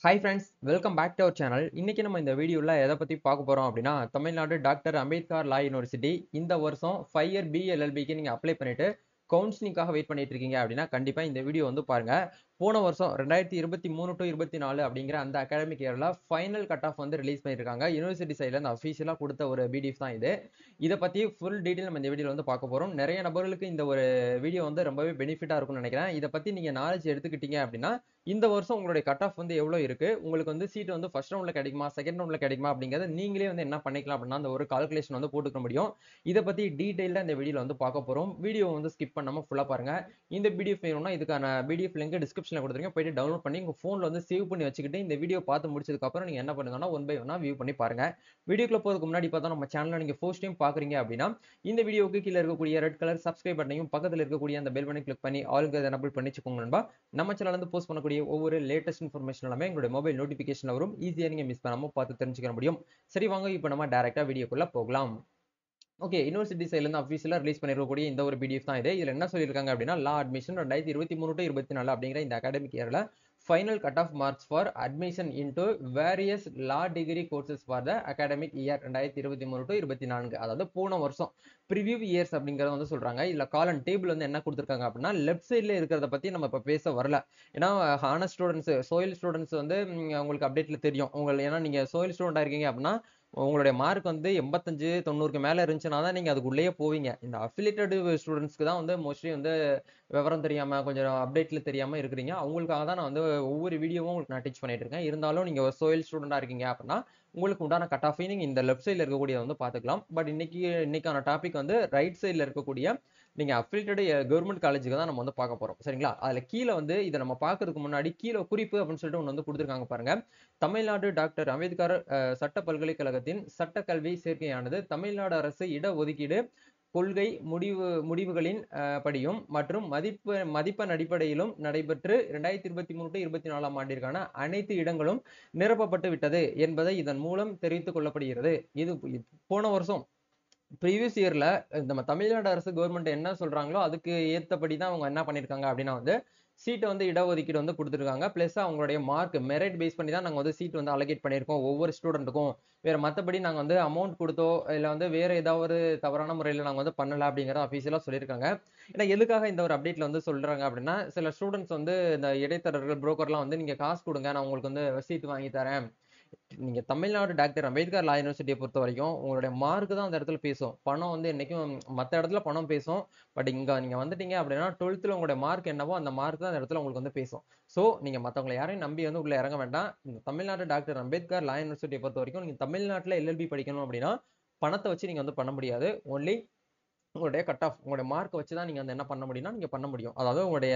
hi friends welcome back to our channel இன்னைக்கு நம்ம இந்த வீடியோவில் எதை பற்றி பார்க்க போகிறோம் அப்படின்னா Tamil Nadu doctor Ambedkar law university இந்த வருஷம் ஃபைவ் இயர் பிஎல்எல்பிக்கு நீங்கள் அப்ளை பண்ணிட்டு கவுன்சிலிங்காக வெயிட் பண்ணிட்டு இருக்கீங்க அப்படின்னா கண்டிப்பாக இந்த வீடியோ வந்து பாருங்க போன வருஷம் ரெண்டாயிரத்தி இருபத்தி மூணு டு இருபத்தி நாலு அப்படிங்கிற அந்த அகாடமிக் இயரில் ஃபைனல் கட் ஆஃப் வந்து ரிலீஸ் பண்ணியிருக்காங்க யூனிவர்சிட்டி சைடில் இந்த அஃபீஷியலாக கொடுத்த ஒரு பிடிஎஃப் தான் இது இதை பற்றி ஃபுல் டீட்டெயில் நம்ம இந்த வீடியோவில் வந்து பார்க்க போகிறோம் நிறைய நபர்களுக்கு இந்த ஒரு வீடியோ வந்து ரொம்பவே பெனிஃபிட்டாக இருக்கும்னு நினைக்கிறேன் இதை பற்றி நீங்கள் நாலேஜ் எடுத்துக்கிட்டீங்க அப்படின்னா இந்த வருஷம் உங்களுடைய கட் ஆஃப் வந்து எவ்வளோ இருக்கு உங்களுக்கு வந்து சீட் வந்து ஃபர்ஸ்ட் ரவுண்டில் கிடைக்குமா செகண்ட் ரவுண்டில் கிடைக்குமா அப்படிங்கிறத நீங்களே வந்து என்ன பண்ணிக்கலாம் அப்படின்னா அந்த ஒரு கால்குலேஷன் வந்து போட்டுக்க முடியும் இதை பற்றி டீட்டெயிலாக இந்த வீடியோவில் வந்து பார்க்க போகிறோம் வீடியோ வந்து ஸ்கிப் பண்ணாமல் ஃபுல்லாக பாருங்க இந்த பிடிஎஃப் வேணும்னா இதுக்கான பிடிஎஃப் லிங்க் டிஸ்கிரிப்ஷனில் கொடுத்துருங்க போயிட்டு டவுன்லோட் பண்ணி உங்கள் ஃபோனில் வந்து சேவ் பண்ணி வச்சுக்கிட்டு இந்த வீடியோ பார்த்து முடிச்சதுக்கப்புறம் நீங்கள் என்ன பண்ணுங்கன்னா ஒன் பை ஒன்னாக வியூ பண்ணி பாருங்க வீடியோக்குள்ள போகிறதுக்கு முன்னாடி பார்த்தா நம்ம சேனலில் நீங்கள் ஃபர்ஸ்ட் டைம் பார்க்குறீங்க அப்படின்னா இந்த வீடியோக்கு கீழே இருக்கக்கூடிய ரெட் கலர் சப்ஸ்கிரைப் பட்டனையும் பக்கத்தில் இருக்கக்கூடிய அந்த பெல் பண்ணி கிளிக் பண்ணி ஆளுக்கு எனபிள் பண்ணி வச்சுக்கோங்க நண்பா நம்ம சேனல் வந்து போஸ்ட் பண்ணக்கூடிய ஒவ்வொரு லேட்டஸ்ட் இன்ஃபர்மேஷன் எல்லாமே எங்களுடைய மொபைல் நோட்டிஃபிகேஷன் வரும் ஈஸியாக நீங்கள் மிஸ் பண்ணாமல் பார்த்து தெரிஞ்சுக்க முடியும் சரி வாங்க இப்போ நம்ம டேரெக்டாக வீடியோக்குள்ளே போகலாம் ஓகே யூனிவர்சிட்டி சைட்லேருந்து அஃபீஷியலாக ரிலீஸ் பண்ணிருக்கக்கூடிய இந்த ஒரு பிடிஎஃப் தான் இது இதில் என்ன சொல்லியிருக்காங்க அப்படின்னா லா அட்மிஷன் ரெண்டாயிரத்தி இருபத்தி மூணு டு இருபத்தி நாலு அப்படிங்கிற இந்த அகாடமிக் இயரில் final cut off marks for admission into various law degree courses for the academic year ரெண்டாயிரத்தி இருபத்தி மூணு டு இருபத்தி நான்கு அதாவது போன வருஷம் ப்ரிவியூ இயர்ஸ் அப்படிங்கிறத வந்து சொல்றாங்க இதில் காலன் டேபிள் வந்து என்ன கொடுத்துருக்காங்க அப்படின்னா லெஃப்ட் சைடில் இருக்கிறத பற்றி நம்ம இப்போ பேச வரல ஏன்னா ஹானர் ஸ்டூடெண்ட்ஸ் சோயில் ஸ்டூடெண்ட்ஸ் வந்து உங்களுக்கு அப்டேட்ல தெரியும் உங்களுக்கு ஏன்னா நீங்கள் சோயில் ஸ்டூடெண்டாக இருக்கீங்க அப்படின்னா உங்களுடைய மார்க் வந்து எண்பத்தஞ்சு தொண்ணூறுக்கு மேலே இருந்துச்சுன்னா தான் நீங்கள் அதுக்குள்ளேயே போவீங்க இந்த அஃபிலியேட்டட் ஸ்டூடெண்ட்ஸ்க்கு தான் வந்து மோஸ்ட்லி வந்து விவரம் தெரியாமல் கொஞ்சம் அப்டேட்டில் தெரியாமல் இருக்கிறீங்க அவங்களுக்காக தான் நான் வந்து ஒவ்வொரு வீடியோவும் உங்களுக்கு நான் டீச் பண்ணிட்டு இருக்கேன் இருந்தாலும் நீங்கள் ஒரு சோயில் ஸ்டூடெண்டாக இருக்கீங்க அப்படின்னா உங்களுக்கு உண்டான கட் ஆஃபையும் நீங்கள் இந்த லெஃப்ட் சைடில் இருக்கக்கூடிய வந்து பார்த்துக்கலாம் பட் இன்னைக்கு இன்னைக்கான டாபிக் வந்து ரைட் சைடில் இருக்கக்கூடிய நீங்கள் அஃபிலியேட்டட் கவர்மெண்ட் காலேஜுக்கு தான் நம்ம வந்து பார்க்க போகிறோம் சரிங்களா அதில் கீழே வந்து இதை நம்ம பார்க்கறதுக்கு முன்னாடி கீழே குறிப்பு அப்படின்னு சொல்லிட்டு ஒன்று வந்து கொடுத்துருக்காங்க பாருங்க தமிழ்நாடு டாக்டர் அம்பேத்கர் சட்ட பல்கலைக்கழகத்தின் சட்டக்கல்வி சேர்க்கையானது தமிழ்நாடு அரசு இட ஒதுக்கீடு கொள்கை முடிவு முடிவுகளின் படியும் மற்றும் மதிப்பு மதிப்பெண் அடிப்படையிலும் நடைபெற்று இரண்டாயிரத்தி இருபத்தி மூணு டு இருபத்தி நாலாம் ஆண்டிற்கான அனைத்து இடங்களும் நிரப்பப்பட்டு விட்டது என்பதை இதன் மூலம் தெரிவித்துக் கொள்ளப்படுகிறது இது போன வருஷம் ப்ரீவியஸ் இயர்ல நம்ம தமிழ்நாடு அரசு கவர்மெண்ட் என்ன சொல்றாங்களோ அதுக்கு ஏற்றபடி தான் அவங்க என்ன பண்ணியிருக்காங்க அப்படின்னா வந்து சீட்டை வந்து இடஒதுக்கீடு வந்து கொடுத்துருக்காங்க ப்ளஸ் அவங்களுடைய மார்க் மெரிட் பேஸ் பண்ணி தான் நாங்கள் வந்து சீட் வந்து அலோகேட் பண்ணியிருக்கோம் ஒவ்வொரு ஸ்டூடெண்ட்டுக்கும் வேறு மற்றபடி நாங்கள் வந்து அமௌண்ட் கொடுத்தோ இல்லை வந்து வேறு ஏதாவது தவறான முறையில் நாங்கள் வந்து பண்ணலை அப்படிங்கிறத அஃபீஷியலாக சொல்லியிருக்காங்க ஏன்னா எதுக்காக இந்த ஒரு அப்டேட்டில் வந்து சொல்கிறாங்க அப்படின்னா சில ஸ்டூடெண்ட்ஸ் வந்து இந்த இடைத்தரகர்கள் புரோக்கர்லாம் வந்து நீங்கள் காசு கொடுங்க நான் உங்களுக்கு வந்து சீட் வாங்கி தரேன் நீங்க தமிழ்நாடு டாக்டர் அம்பேத்கர் லா யூனிவர்சிட்டியை பொறுத்த வரைக்கும் உங்களுடைய மார்க் தான் அந்த இடத்துல பேசும் பணம் வந்து என்னைக்கும் மற்ற இடத்துல பணம் பேசும் பட் இங்க நீங்க வந்துட்டீங்க அப்படின்னா டுவெல்த்தில் உங்களுடைய மார்க் என்னவோ அந்த மார்க் தான் அந்த இடத்துல உங்களுக்கு வந்து பேசும் ஸோ நீங்க மற்றவங்களை யாரையும் நம்பி வந்து உள்ள இறங்க வேண்டாம் இந்த தமிழ்நாடு டாக்டர் அம்பேத்கர் லா யூனிவர்சிட்டியை பொறுத்த வரைக்கும் நீங்க தமிழ்நாட்டில் எல்எல்பி படிக்கணும் அப்படின்னா பணத்தை வச்சு நீங்க வந்து பண்ண முடியாது ஒன்லி உங்களுடைய கட் ஆஃப் உங்களுடைய மார்க் வச்சு தான் நீங்கள் வந்து என்ன பண்ண முடியும்னா நீங்கள் பண்ண முடியும் அதாவது உங்களுடைய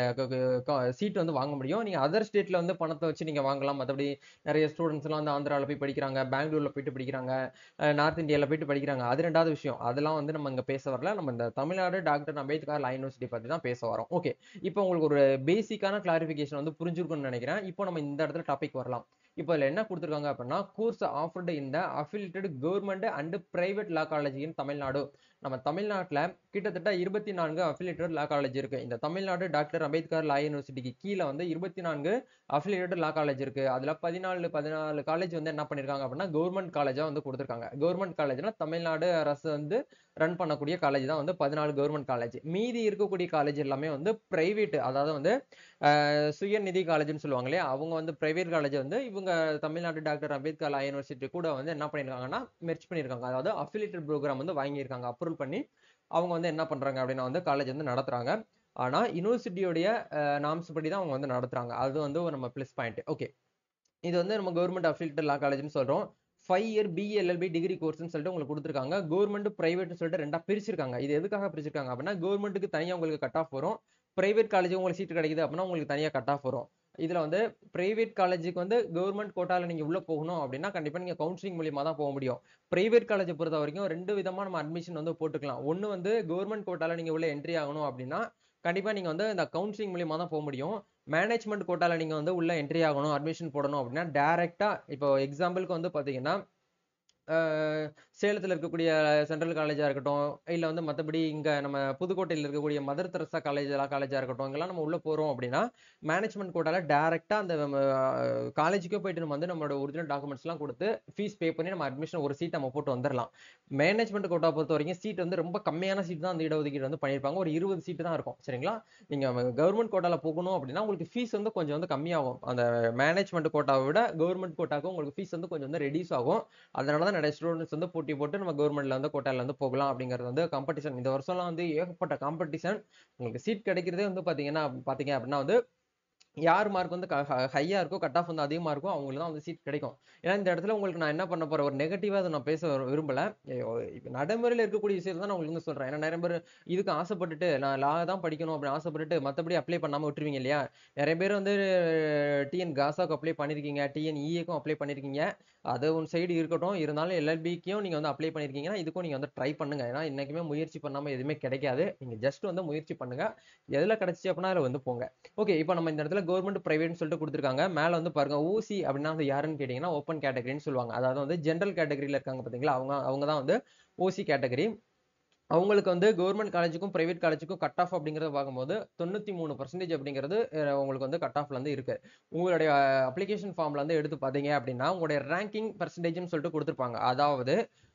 சீட் வந்து வாங்க முடியும் நீங்கள் அதர் ஸ்டேட்டில் வந்து பணத்தை வச்சு நீங்கள் வாங்கலாம் மற்றபடி நிறைய ஸ்டூடெண்ட்ஸ்லாம் வந்து ஆந்திராவில் போய் படிக்கிறாங்க பெங்களூரில் போயிட்டு படிக்கிறாங்க நார்த் இந்தியாவில் போயிட்டு படிக்கிறாங்க அது ரெண்டாவது விஷயம் அதெல்லாம் வந்து நம்ம இங்கே பேச வரல நம்ம இந்த Tamil Nadu doctor Ambedkar law university பற்றி தான் பேச வரோம் ஓகே இப்போ உங்களுக்கு ஒரு பேசிக்கான கிளாரிஃபிகேஷன் வந்து புரிஞ்சிருக்கும்னு நினைக்கிறேன் இப்போ நம்ம இந்த இடத்துல டாபிக் வரலாம் இப்போ இதில் என்ன கொடுத்துருக்காங்க அப்படின்னா கோர்ஸ் ஆஃபர்டு இந்த affiliated government and private law college in Tamil Nadu நம்ம தமிழ்நாட்டில் கிட்டத்தட்ட இருபத்தி நான்கு அஃபிலியேட்டட் லா காலேஜ் இருக்கு இந்த தமிழ்நாடு டாக்டர் அம்பேத்கர் லா யூனிவர்சிட்டிக்கு கீழே வந்து இருபத்தி நான்கு அஃபிலியேட்டட் லா காலேஜ் இருக்கு அதுல பதினாலு பதினாலு காலேஜ் வந்து என்ன பண்ணிருக்காங்க அப்படின்னா கவர்மெண்ட் காலேஜா வந்து கொடுத்துருக்காங்க கவர்மெண்ட் காலேஜ்னா தமிழ்நாடு அரசு வந்து ரன் பண்ணக்கூடிய காலேஜ் தான் வந்து பதினாலு கவர்மெண்ட் காலேஜ் மீதி இருக்கக்கூடிய காலேஜ் எல்லாமே வந்து பிரைவேட் அதாவது வந்து சுயநிதி காலேஜ்னு சொல்லுவாங்க இல்லையா அவங்க வந்து பிரைவேட் காலேஜ் வந்து இவங்க Tamil Nadu doctor Ambedkar law university கூட வந்து என்ன பண்ணியிருக்காங்கன்னா மெர்ச் பண்ணியிருக்காங்க அதாவது அஃபிலியேட்டட் ப்ரோக்ராம் வந்து வாங்கியிருக்காங்க அப்ரூவல் பண்ணி அவங்க வந்து என்ன பண்றாங்க அப்படின்னா வந்து காலேஜ் வந்து நடத்துறாங்க ஆனா யூனிவர்சிட்டியோடைய நாம்ஸ் படி தான் அவங்க வந்து நடத்துறாங்க அது வந்து நம்ம ப்ளஸ் பாயிண்ட் ஓகே இது வந்து நம்ம கவர்மெண்ட் அஃபிலியேட்டட் லா காலேஜ்னு சொல்றோம் ஃபைவ் இயர் பிஎல்எல்பி டிகிரி கோர்ஸ்னு சொல்லிட்டு உங்களுக்கு கொடுத்துருக்காங்க கவர்மெண்ட் பிரைவேட்னு சொல்லிட்டு ரெண்டா பிரிச்சிருக்காங்க இது எதுக்காக பிரிச்சிருக்காங்க அப்படின்னா கவர்மெண்ட்டுக்கு தனியாக உங்களுக்கு கட் ஆஃப் வரும் பிரைவேட் காலேஜ் உங்களுக்கு சீட் கிடைக்குது அப்படின்னா உங்களுக்கு தனியாக கட் ஆஃப் வரும் இதுல வந்து பிரைவேட் காலேஜுக்கு வந்து கவர்மெண்ட் கோட்டால நீங்க உள்ள போகணும் அப்படின்னா கண்டிப்பா நீங்க கவுன்சிலிங் மூலியமா தான் போக முடியும் பிரைவேட் காலேஜை பொறுத்த வரைக்கும் ரெண்டு விதமா நம்ம அட்மிஷன் வந்து போட்டுக்கலாம் ஒன்னு வந்து கவர்மெண்ட் கோட்டால நீங்க உள்ள என்ட்ரி ஆகணும் அப்படின்னா கண்டிப்பா நீங்க வந்து இந்த கவுன்சிலிங் மூலியமா தான் போக முடியும் மேனேஜ்மெண்ட் கோட்டால நீங்க வந்து உள்ள என்ட்ரி ஆகணும் அட்மிஷன் போடணும் அப்படின்னா டைரக்டா இப்போ எக்ஸாம்பிளுக்கு வந்து பாத்தீங்கன்னா சேலத்தில் இருக்கக்கூடிய சென்ட்ரல் காலேஜாக இருக்கட்டும் இல்லை வந்து மற்றபடி இங்கே நம்ம புதுக்கோட்டையில் இருக்கக்கூடிய மதர் தெரசா காலேஜ் காலேஜாக இருக்கட்டும் இங்கெல்லாம் நம்ம உள்ளே போகிறோம் அப்படின்னா மேனேஜ்மெண்ட் கோட்டால டேரெக்டாக அந்த காலேஜுக்கே போயிட்டு நம்ம வந்து நம்மளோட ஒரிஜினல் டாக்குமெண்ட்ஸ்லாம் கொடுத்து ஃபீஸ் பே பண்ணி நம்ம அட்மிஷன் ஒரு சீட் நம்ம போட்டு வந்துடலாம் மேனேஜ்மெண்ட் கோட்டா பொறுத்த வரைக்கும் சீட் வந்து ரொம்ப கம்மியான சீட் தான் அந்த இடஒதுக்கீடு வந்து பண்ணியிருப்பாங்க ஒரு இருபது சீட்டு தான் இருக்கும் சரிங்களா நீங்கள் கவர்மெண்ட் கோட்டாவில் போகணும் அப்படின்னா உங்களுக்கு ஃபீஸ் வந்து கொஞ்சம் வந்து கம்மியாகும் அந்த மேனேஜ்மெண்ட் கோட்டாவை விட கவர்மெண்ட் கோட்டாவுக்கு உங்களுக்கு ஃபீஸ் வந்து கொஞ்சம் வந்து ரெடியூஸ் ஆகும் அதனால தான் நிறைய ஸ்டூடெண்ட்ஸ் வந்து போட்டி போட்டு நம்ம கவர்மெண்ட்ல வந்து கோட்டால வந்து போகலாம் அப்படிங்கிறது வந்து காம்படிஷன் இந்த வருஷம்லாம் வந்து ஏகப்பட்ட காம்படிஷன் உங்களுக்கு சீட் கிடைக்கிறதே வந்து பார்த்தீங்கன்னா பார்த்தீங்க அப்படின்னா வந்து யார் மார்க் வந்து ஹையா இருக்கோ கட் ஆஃப் வந்து அதிகமாக இருக்கும் அவங்களுக்கு தான் வந்து சீட் கிடைக்கும் ஏன்னா இந்த இடத்துல உங்களுக்கு நான் என்ன பண்ண போறேன் ஒரு நெகட்டிவாக அதை நான் பேச விரும்பல இப்போ நடைமுறையில் இருக்கக்கூடிய விஷயத்தை தான் நான் உங்களுக்கு வந்து சொல்றேன் ஏன்னா நிறைய பேர் இதுக்கு ஆசைப்பட்டுட்டு நான் லா தான் படிக்கணும் அப்படின்னு ஆசைப்பட்டுட்டு மற்றபடி அப்ளை பண்ணாமல் விட்டுருவீங்க இல்லையா நிறைய பேர் வந்து டிஎன் காசாக்கு அப்ளை பண்ணியிருக்கீங்க டிஎன் இஏக்கும் அப்ளை பண்ணியிருக்கீங்க அது ஒன் சைடு இருக்கட்டும் இருந்தாலும் எல்எல்பிக்கும் நீங்கள் வந்து அப்ளை பண்ணியிருக்கீங்கன்னா இதுக்கும் நீங்கள் வந்து ட்ரை பண்ணுங்க ஏன்னா இன்னைக்குமே முயற்சி பண்ணாமல் எதுவுமே கிடைக்காது நீங்கள் ஜஸ்ட் வந்து முயற்சி பண்ணுங்க எதில் கிடைச்சி அப்படின்னா அதில் வந்து போங்க ஓகே இப்போ நம்ம இந்த இடத்துல கவர்மெண்ட் பிரைவேட்னு சொல்லிட்டு கொடுத்துருக்காங்க மேலே வந்து பாருங்க ஊசி அப்படின்னா வந்து யாருன்னு கேட்டிங்கன்னா ஓப்பன் கேட்டகரின்னு சொல்லுவாங்க அதாவது வந்து ஜென்ரல் கேட்டகரியில் இருக்காங்க பார்த்தீங்களா அவங்க அவங்க தான் வந்து ஓசி கேட்டகரி அவங்களுக்கு வந்து கவர்மெண்ட் காலேஜுக்கும் பிரைவேட் காலேஜுக்கும் கட் ஆஃப் அப்படிங்கிறத பார்க்கும்போது தொண்ணூற்றி மூணு பர்சன்டேஜ் அப்படிங்கிறது உங்களுக்கு வந்து கட் ஆஃப்ல வந்து இருக்கு உங்களுடைய அப்ளிகேஷன் ஃபார்ம்ல வந்து எடுத்து பார்த்தீங்க அப்படின்னா உங்களுடைய ரேங்கிங் பர்சன்டேஜ்னு சொல்லிட்டு கொடுத்துருப்பாங்க அதாவது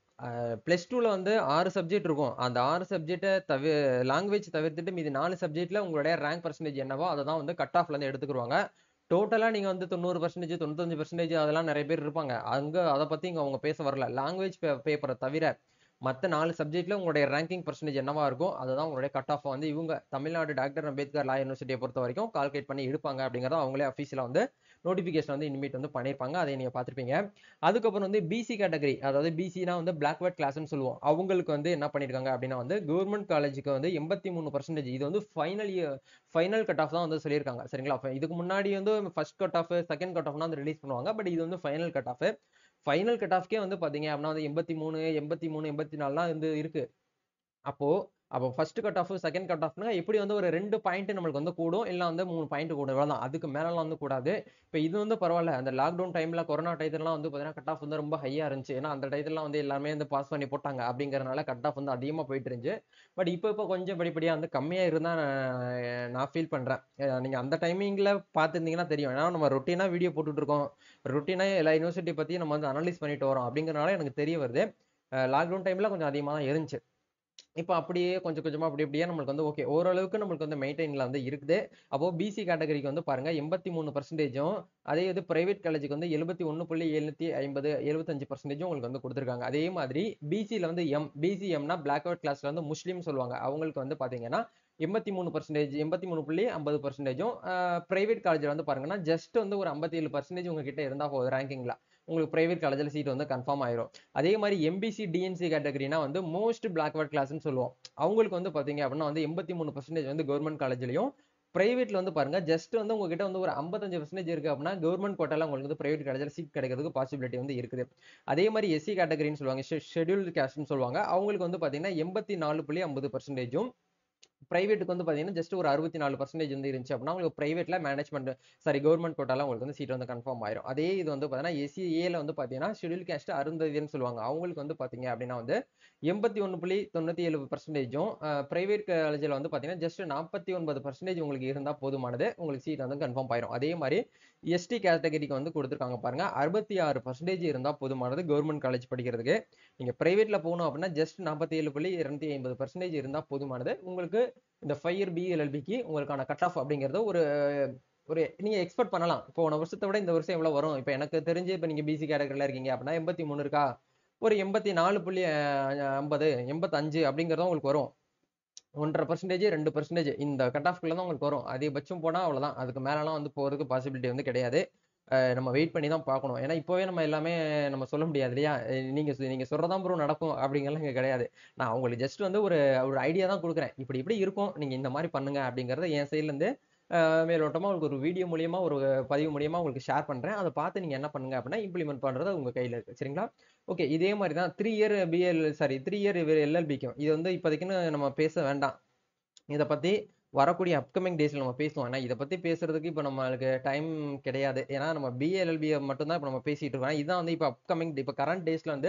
ப்ளஸ் டூவில் வந்து ஆறு சப்ஜெக்ட் இருக்கும் அந்த ஆறு சப்ஜெக்டை தவி லாங்குவேஜ் தவிர்த்துட்டு மீதி நாலு சப்ஜெக்ட்ல உங்களுடைய ரேங்க் பர்சன்டேஜ் என்னவோ அதை தான் வந்து கட் ஆஃப்ல இருந்து எடுத்துக்கிடுவாங்க டோட்டலாக நீங்கள் வந்து தொண்ணூறு பர்சன்டேஜ் தொண்ணூத்தஞ்சு பர்சன்டேஜ் அதெல்லாம் நிறைய பேர் இருப்பாங்க அங்கே அதை பற்றி இங்கே அவங்க பேச வரல லாங்குவேஜ் பேப்பரை தவிர மற்ற நாலு சப்ஜெக்ட்ல உங்களுடைய ரேங்கிங் பர்சன்டேஜ் என்னவா இருக்கும் அதுதான் உங்களுடைய கட் ஆஃப் வந்து இவங்க தமிழ்நாடு டாக்டர் அம்பேத்கர் லா யூனிவர்சிட்டியை பொறுத்த வரைக்கும் கால்குலேட் பண்ணி எடுப்பாங்க அப்படிங்கிறத அவங்களே அஃபீஷியலாக வந்து நோட்டிஃபிகேஷன் வந்து இனிமேட் வந்து பண்ணியிருப்பாங்க அதை நீங்கள் பார்த்துருப்பீங்க அதுக்கப்புறம் வந்து பிசி கேட்டகரி அதாவது பிசினா வந்து பிளாக்வேர்ட் கிளாஸ்னு சொல்லுவோம் அவங்களுக்கு வந்து என்ன பண்ணியிருக்காங்க அப்படின்னா வந்து கவர்மெண்ட் காலேஜுக்கு வந்து எண்பத்தி மூணு பர்சன்டேஜ் இது வந்து final year final cut off தான் வந்து சொல்லியிருக்காங்க சரிங்களா இதுக்கு முன்னாடி வந்து first cut off second cut ஆஃப்னா வந்து ரிலீஸ் பண்ணுவாங்க பட் இது வந்து final cut off final cut ஆஃப்கே வந்து பார்த்தீங்க அப்படின்னா வந்து எண்பத்தி மூணு எண்பத்தி மூணு எண்பத்தி நாலுலாம் வந்து இருக்கு அப்போ அப்போ first cut off second cut ஆஃப்னா எப்படி வந்து ஒரு ரெண்டு பாயிண்ட் நம்மளுக்கு வந்து கூடும் இல்லை வந்து மூணு பாயிண்ட் கூடும் இவ்வளோ அதுக்கு மேலலாம் வந்து கூடாது இப்போ இது வந்து பரவாயில்ல அந்த லாக்டவுன் டைம்ல கொரோனா டயத்துலலாம் வந்து பார்த்தீங்கன்னா கட் ஆஃப் வந்து ரொம்ப ஹையா இருந்துச்சு ஏன்னா அந்த டயத்துலாம் வந்து எல்லாருமே வந்து பாஸ் பண்ணி போட்டாங்க அப்படிங்கறதுனால கட் ஆஃப் வந்து அதிகமாக போயிட்டு இருந்துச்சு பட் இப்போ இப்போ கொஞ்சம் படிப்படியாக வந்து கம்மியாக இருந்தால் நான் ஃபீல் பண்ணுறேன் நீங்கள் அந்த டைமிங்கில் பார்த்துருந்தீங்கன்னா தெரியும் ஏன்னா நம்ம ரொட்டீனாக வீடியோ போட்டுட்டு இருக்கோம் ரொட்டீனாக எல்லா யூனிவர்சிட்டி பற்றி நம்ம வந்து அனலைஸ் பண்ணிட்டு வரோம் அப்படிங்கறனால எனக்கு தெரிய வருது லாக்டவுன் டைமில் கொஞ்சம் அதிகமாக தான் இருந்துச்சு இப்போ அப்படியே கொஞ்சம் கொஞ்சமா அப்படி அப்படியே நம்மளுக்கு வந்து ஓகே ஓரளவுக்கு நம்மளுக்கு வந்து மெயின்டைன்ல வந்து இருக்குது அப்போ பிசி கேட்டகரிக்கு வந்து பாருங்க எண்பத்தி மூணு பர்சன்டேஜும் அதே இது பிரைவேட் காலேஜுக்கு வந்து எழுபத்தி ஒன்று புள்ளி எழுநூத்தி ஐம்பது எழுபத்தஞ்சு பர்சன்டேஜும் உங்களுக்கு வந்து கொடுத்துருக்காங்க அதே மாதிரி பிசியில் வந்து எம் பிசி எம்னா பிளாக் அவுட் கிளாஸ்ல வந்து முஸ்லீம் சொல்லுவாங்க அவங்களுக்கு வந்து பாத்தீங்கன்னா எண்பத்தி மூணு பர்சன்டேஜ் எண்பத்தி மூணு புள்ளி ஐம்பது பர்சன்டேஜும் பிரைவேட் காலேஜில் வந்து பாருங்கன்னா ஜஸ்ட் வந்து ஒரு ஐம்பத்தி ஏழு பர்சன்டேஜ் உங்ககிட்ட இருந்தால் போகுது ரேங்கிங்ல உங்களுக்கு பிரைவேட் காலேஜில் சீட் வந்து கன்ஃபார்ம் ஆயிரும் அதே மாதிரி எம்பிசி டிஎன்சி கேட்டகரினா வந்து மோஸ்ட் பிளாக்வர்ட் கிளாஸ்னு சொல்லுவோம் அவங்களுக்கு வந்து பாத்தீங்க அப்படின்னா வந்து எண்பத்தி மூணு பர்சன்டேஜ் வந்து கவர்மெண்ட் காலேஜ்லயும் பிரைவேட்ல வந்து பாருங்க ஜஸ்ட் வந்து உங்ககிட்ட வந்து ஒரு ஐம்பத்தஞ்சு பர்சன்டேஜ் இருக்கு அப்படின்னா கவர்மெண்ட் கோட்டால உங்களுக்கு வந்து பிரைவேட் காலேஜில் சீட் கிடைக்கிறதுக்கு பாசிபிலிட்டி வந்து இருக்குது அதே மாதிரி எஸ்சி கேட்டகரின்னு சொல்லுவாங்க ஷெட்யூல்டு கேஸ்ட்னு சொல்லுவாங்க அவங்களுக்கு வந்து பாத்தீங்கன்னா எண்பத்தி நாலு புள்ளி ஐம்பது பர்சன்டேஜும் பிரைவேட்டுக்கு வந்து பார்த்தீங்கன்னா ஜஸ்ட் ஒரு அறுபத்தி நாலு பர்சன்டேஜ் வந்து இருந்துச்சு அப்படின்னா உங்களுக்கு பிரைவேட்ல மேனேஜ்மெண்ட் சாரி கவர்மெண்ட் கோட்டால உங்களுக்கு வந்து சீட் வந்து கன்ஃபார்ம் ஆயிரும் அதே இது வந்து பார்த்தீங்கன்னா எஸ்சிஏல வந்து பார்த்தீங்கன்னா ஷெடியூல் கேஸ்ட் அருந்ததின்னு சொல்லுவாங்க அவங்களுக்கு வந்து பார்த்தீங்க அப்படின்னா வந்து எண்பத்தி ஒன்று புள்ளி தொண்ணூற்றி ஏழு பர்சன்டேஜும் பிரைவேட் காலேஜில் வந்து பார்த்தீங்கன்னா ஜஸ்ட் நாற்பத்தி ஒன்பது பர்சன்டேஜ் உங்களுக்கு இருந்தால் போதுமானது உங்களுக்கு சீட் வந்து கன்ஃபார்ம் ஆயிரும் அதே மாதிரி எஸ்டி கேட்டகரிக்கு வந்து கொடுத்துருக்காங்க பாருங்க அறுபத்தி ஆறு பர்சன்டேஜ் இருந்தால் போதுமானது கவர்மெண்ட் காலேஜ் படிக்கிறதுக்கு நீங்கள் பிரைவேட்ல போகணும் அப்படின்னா ஜஸ்ட் நாற்பத்தி ஏழு புள்ளி இரநூத்தி ஐம்பது பர்சன்டேஜ் இருந்தால் போதுமானது உங்களுக்கு இந்த ஃபைவ் இயர் பிஎல்எல்பிக்கு உங்களுக்கான கட் ஆஃப் அப்படிங்கிறது ஒரு ஒரு நீங்க எக்ஸ்பெக்ட் பண்ணலாம் இப்போ போன வருஷத்தை விட இந்த வருஷம் எவ்வளவு வரும் இப்போ எனக்கு தெரிஞ்சு இப்போ நீங்க பிசி கேட்டகரியில் இருக்கீங்க அப்படின்னா எண்பத்தி மூணு இருக்கா ஒரு எண்பத்தி நாலு புள்ளி ஐம்பது எண்பத்தஞ்சு அப்படிங்கிறதும் உங்களுக்கு வரும் ஒன்றரை பர்சன்டேஜ் ரெண்டு பர்சன்டேஜ் இந்த கட் ஆஃப்குள்ள தான் உங்களுக்கு வரும் அதிகபட்சம் போனால் அவ்வளோதான் அதுக்கு மேலலாம் வந்து போகிறதுக்கு பாசிபிலிட்டி வந்து கிடையாது நம்ம வெயிட் பண்ணி தான் பார்க்கணும் ஏன்னா இப்போவே நம்ம எல்லாமே நம்ம சொல்ல முடியாது இல்லையா நீங்க நீங்க சொல்றதான் ப்ரோ நடக்கும் அப்படிங்கலாம் இங்கே கிடையாது நான் உங்களுக்கு ஜஸ்ட் வந்து ஒரு ஒரு ஐடியா தான் கொடுக்குறேன் இப்படி இப்படி இருக்கும் நீங்க இந்த மாதிரி பண்ணுங்க அப்படிங்கறத என் சைட்லேருந்து மேலோட்டமா உங்களுக்கு ஒரு வீடியோ மூலியமா ஒரு பதிவு மூலியமா உங்களுக்கு ஷேர் பண்றேன் அதை பார்த்து நீங்க என்ன பண்ணுங்க அப்படின்னா இம்ப்ளிமெண்ட் பண்றது உங்க கையில இருக்கு சரிங்களா ஓகே இதே மாதிரி தான் three year BL sorry three year எல்எல்பிக்கும் இது வந்து இப்போதைக்குன்னு நம்ம பேச வேண்டாம் இதை பத்தி வரக்கூடிய அப்கமிங் டேஸ்ல நம்ம பேசுவோம் ஏன்னா இதை பத்தி பேசுறதுக்கு இப்போ நம்மளுக்கு டைம் கிடையாது ஏன்னா நம்ம பிஏஎல்பி மட்டும் தான் இப்போ நம்ம பேசிட்டு இருக்கோம் இதுதான் வந்து இப்போ அப்கமிங் இப்போ கரண்ட் டேஸ்ல வந்து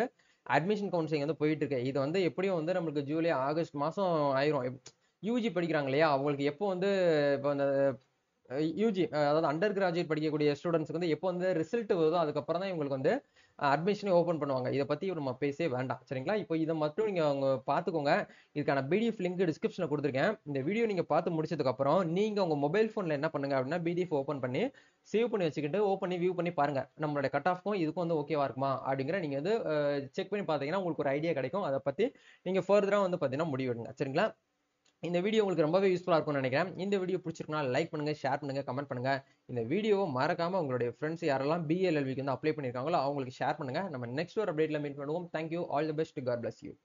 அட்மிஷன் கவுன்சிலிங் வந்து போயிட்டு இருக்கு இது வந்து எப்படியும் வந்து நம்மளுக்கு ஜூலை ஆகஸ்ட் மாதம் ஆயிரும் யூஜி படிக்கிறாங்க இல்லையா அவங்களுக்கு எப்போ வந்து இப்போ அந்த யூஜி அதாவது அண்டர் கிராஜுவேட் படிக்கக்கூடிய ஸ்டூடெண்ட்ஸ்க்கு வந்து எப்போ வந்து ரிசல்ட் வருதோ அதுக்கப்புறம் தான் இவங்களுக்கு வந்து அட்மிஷனே ஓப்பன் பண்ணுவாங்க இதை பற்றி நம்ம பேசவே வேண்டாம் சரிங்களா இப்போ இதை மட்டும் நீங்கள் அவங்க பார்த்துக்கோங்க இதுக்கான பிடிஎஃப் லிங்க் டிஸ்கிரிப்ஷனில் கொடுத்துருக்கேன் இந்த வீடியோ நீங்கள் பார்த்து முடிச்சதுக்கப்புறம் நீங்கள் உங்கள் மொபைல் ஃபோனில் என்ன பண்ணுங்க அப்படின்னா பிடிஎஃப் ஓப்பன் பண்ணி சேவ் பண்ணி வச்சுக்கிட்டு ஓப்பன் பண்ணி வியூ பண்ணி பாருங்க நம்மளோட கட் ஆஃப்க்கும் இதுக்கும் வந்து ஓகேவா இருக்குமா அப்படிங்கிற நீங்கள் வந்து செக் பண்ணி பார்த்தீங்கன்னா உங்களுக்கு ஒரு ஐடியா கிடைக்கும் அதை பற்றி நீங்கள் ஃபர்தராக வந்து பார்த்தீங்கன்னா முடிவெடுங்க சரிங்களா இந்த வீடியோ உங்களுக்கு ரொம்பவே யூஸ்ஃபுல்லாக இருக்கும்னு நினைக்கிறேன் இந்த வீடியோ பிடிச்சிருக்குன்னா லைக் பண்ணுங்க ஷேர் பண்ணுங்க கமெண்ட் பண்ணுங்க இந்த வீடியோவை மறக்காம உங்களுடைய ஃப்ரெண்ட்ஸ் யாரெல்லாம் பிஎல்எல்விக்கு வந்து அப்ளை பண்ணியிருக்காங்களோ அவங்களுக்கு ஷேர் பண்ணுங்க நம்ம நெக்ஸ்ட் ஒரு அப்டேட்ல மீட் பண்ணுவோம் thank you all the best god bless you